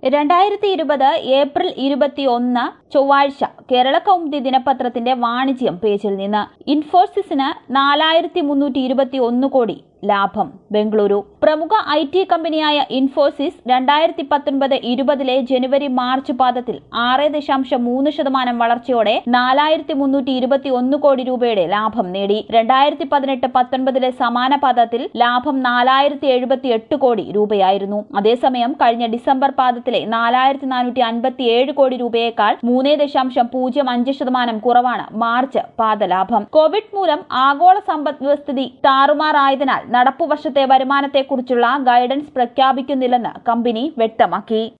രണ്ടായിരത്തി ഇരുപത് ഏപ്രിൽ ഇരുപത്തി ഒന്ന് ചൊവ്വാഴ്ച കേരള കൗമുദി ദിനപത്രത്തിന്റെ വാണിജ്യം പേജിൽ നിന്ന് ഇൻഫോസിസിന് നാലായിരത്തി മുന്നൂറ്റി ഇരുപത്തി ഒന്ന് കോടി ലാഭം ബംഗളൂരു പ്രമുഖ ഐ ടി കമ്പനിയായ ഇൻഫോസിസ് രണ്ടായിരത്തി പത്തൊൻപത് ഇരുപതിലെ ജനുവരി മാർച്ച് പാദത്തിൽ ആറ് ദശാംശം മൂന്ന് ശതമാനം വളർച്ചയോടെ നാലായിരത്തി മുന്നൂറ്റി ഇരുപത്തി ഒന്ന് കോടി രൂപയുടെ ലാഭം നേടി രണ്ടായിരത്തി പതിനെട്ട് പത്തൊൻപതിലെ സമാന പാദത്തിൽ ലാഭം നാലായിരത്തി എഴുപത്തി എട്ട് കോടി രൂപയായിരുന്നു അതേസമയം കഴിഞ്ഞ ഡിസംബർ പാദത്തിലെ നാലായിരത്തി നാനൂറ്റി അൻപത്തി ഏഴ് കോടി രൂപയേക്കാൾ മൂന്ന് ദശാംശം പൂജ്യം അഞ്ച് ശതമാനം കുറവാണ് മാർച്ച് പാദലാഭം കോവിഡ് മൂലം ആഗോള സമ്പദ് വ്യവസ്ഥിതി താറുമാറായതിനാൽ നടപ്പുവർഷത്തെ വരുമാനത്തെക്കുറിച്ചുള്ള ഗൈഡൻസ് പ്രഖ്യാപിക്കുന്നില്ലെന്ന് കമ്പനി വ്യക്തമാക്കി